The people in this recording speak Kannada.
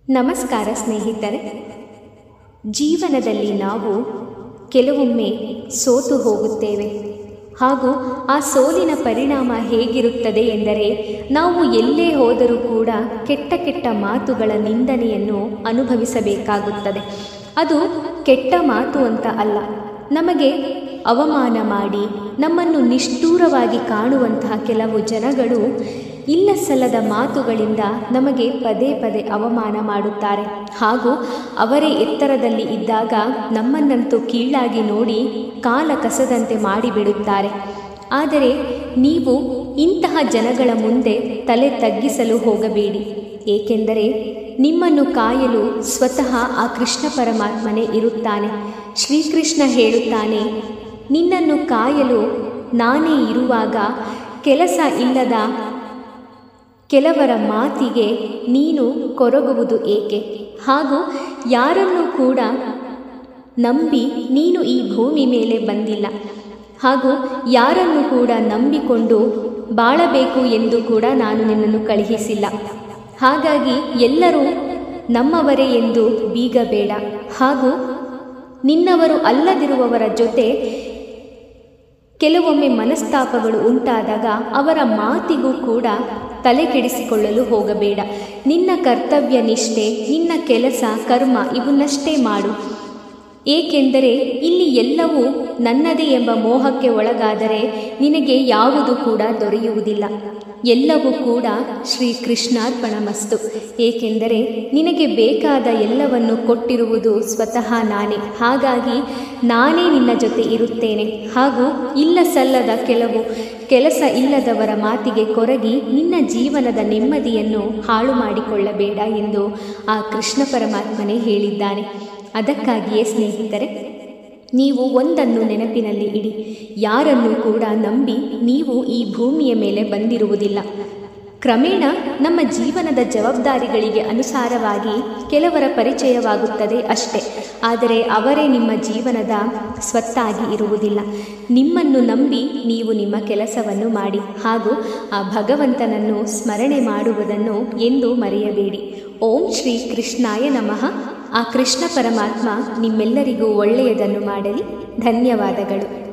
ನಮಸ್ಕಾರ ಸ್ನೇಹಿತರೆ ಜೀವನದಲ್ಲಿ ನಾವು ಕೆಲವೊಮ್ಮೆ ಸೋತು ಹೋಗುತ್ತೇವೆ ಹಾಗೂ ಆ ಸೋಲಿನ ಪರಿಣಾಮ ಹೇಗಿರುತ್ತದೆ ಎಂದರೆ ನಾವು ಎಲ್ಲೇ ಹೋದರೂ ಕೂಡ ಕೆಟ್ಟ ಕೆಟ್ಟ ಮಾತುಗಳ ನಿಂದನೆಯನ್ನು ಅನುಭವಿಸಬೇಕಾಗುತ್ತದೆ ಅದು ಕೆಟ್ಟ ಮಾತು ಅಂತ ಅಲ್ಲ ನಮಗೆ ಅವಮಾನ ಮಾಡಿ ನಮ್ಮನ್ನು ನಿಷ್ಠೂರವಾಗಿ ಕಾಣುವಂತಹ ಕೆಲವು ಜನಗಳು ಇಲ್ಲ ಸಲ್ಲದ ಮಾತುಗಳಿಂದ ನಮಗೆ ಪದೇ ಪದೇ ಅವಮಾನ ಮಾಡುತ್ತಾರೆ ಹಾಗೂ ಅವರೇ ಎತ್ತರದಲ್ಲಿ ಇದ್ದಾಗ ನಮ್ಮನ್ನಂತೂ ಕೀಳಾಗಿ ನೋಡಿ ಕಾಲ ಕಸದಂತೆ ಮಾಡಿಬಿಡುತ್ತಾರೆ ಆದರೆ ನೀವು ಇಂತಹ ಜನಗಳ ಮುಂದೆ ತಲೆ ತಗ್ಗಿಸಲು ಹೋಗಬೇಡಿ ಏಕೆಂದರೆ ನಿಮ್ಮನ್ನು ಕಾಯಲು ಸ್ವತಃ ಆ ಕೃಷ್ಣ ಪರಮಾತ್ಮನೇ ಇರುತ್ತಾನೆ ಶ್ರೀಕೃಷ್ಣ ಹೇಳುತ್ತಾನೆ ನಿನ್ನನ್ನು ಕಾಯಲು ನಾನೇ ಇರುವಾಗ ಕೆಲಸ ಇಲ್ಲದ ಕೆಲವರ ಮಾತಿಗೆ ನೀನು ಕೊರಗುವುದು ಏಕೆ ಹಾಗೂ ಯಾರನ್ನೂ ಕೂಡ ನಂಬಿ ನೀನು ಈ ಭೂಮಿ ಮೇಲೆ ಬಂದಿಲ್ಲ ಹಾಗೂ ಯಾರನ್ನು ಕೂಡ ನಂಬಿಕೊಂಡು ಬಾಳಬೇಕು ಎಂದು ಕೂಡ ನಾನು ನಿನ್ನನ್ನು ಕಳುಹಿಸಿಲ್ಲ ಹಾಗಾಗಿ ಎಲ್ಲರೂ ನಮ್ಮವರೇ ಎಂದು ಬೀಗಬೇಡ ಹಾಗೂ ನಿನ್ನವರು ಅಲ್ಲದಿರುವವರ ಜೊತೆ ಕೆಲವೊಮ್ಮೆ ಮನಸ್ತಾಪಗಳು ಉಂಟಾದಾಗ ಅವರ ಮಾತಿಗೂ ಕೂಡ ತಲೆ ಕೆಡಿಸಿಕೊಳ್ಳಲು ಹೋಗಬೇಡ ನಿನ್ನ ಕರ್ತವ್ಯ ನಿಷ್ಠೆ ನಿನ್ನ ಕೆಲಸ ಕರ್ಮ ಇವನ್ನಷ್ಟೇ ಮಾಡು ಏಕೆಂದರೆ ಇಲ್ಲಿ ಎಲ್ಲವೂ ನನ್ನದೇ ಎಂಬ ಮೋಹಕ್ಕೆ ಒಳಗಾದರೆ ನಿನಗೆ ಯಾವುದು ಕೂಡ ದೊರೆಯುವುದಿಲ್ಲ ಎಲ್ಲವೂ ಕೂಡ ಶ್ರೀ ಕೃಷ್ಣಾರ್ಪಣ ಮಸ್ತು ಏಕೆಂದರೆ ನಿನಗೆ ಬೇಕಾದ ಎಲ್ಲವನ್ನು ಕೊಟ್ಟಿರುವುದು ಸ್ವತಃ ನಾನೇ ಹಾಗಾಗಿ ನಾನೇ ನಿನ್ನ ಜೊತೆ ಇರುತ್ತೇನೆ ಹಾಗೂ ಇಲ್ಲ ಸಲ್ಲದ ಕೆಲವು ಕೆಲಸ ಇಲ್ಲದವರ ಮಾತಿಗೆ ಕೊರಗಿ ನಿನ್ನ ಜೀವನದ ನೆಮ್ಮದಿಯನ್ನು ಹಾಳು ಮಾಡಿಕೊಳ್ಳಬೇಡ ಎಂದು ಆ ಕೃಷ್ಣ ಪರಮಾತ್ಮನೇ ಹೇಳಿದ್ದಾನೆ ಅದಕ್ಕಾಗಿಯೇ ಸ್ನೇಹಿತರೆ ನೀವು ಒಂದನ್ನು ನೆನಪಿನಲ್ಲಿ ಇಡಿ ಯಾರನ್ನು ಕೂಡ ನಂಬಿ ನೀವು ಈ ಭೂಮಿಯ ಮೇಲೆ ಬಂದಿರುವುದಿಲ್ಲ ಕ್ರಮೇಣ ನಮ್ಮ ಜೀವನದ ಜವಾಬ್ದಾರಿಗಳಿಗೆ ಅನುಸಾರವಾಗಿ ಕೆಲವರ ಪರಿಚಯವಾಗುತ್ತದೆ ಅಷ್ಟೇ ಆದರೆ ಅವರೇ ನಿಮ್ಮ ಜೀವನದ ಸ್ವತ್ತಾಗಿ ಇರುವುದಿಲ್ಲ ನಿಮ್ಮನ್ನು ನಂಬಿ ನೀವು ನಿಮ್ಮ ಕೆಲಸವನ್ನು ಮಾಡಿ ಹಾಗೂ ಆ ಭಗವಂತನನ್ನು ಸ್ಮರಣೆ ಮಾಡುವುದನ್ನು ಎಂದು ಮರೆಯಬೇಡಿ ಓಂ ಶ್ರೀ ಕೃಷ್ಣಾಯ ನಮಃ ಆ ಕೃಷ್ಣ ಪರಮಾತ್ಮ ನಿಮ್ಮೆಲ್ಲರಿಗೂ ಒಳ್ಳೆಯದನ್ನು ಮಾಡಲಿ ಧನ್ಯವಾದಗಳು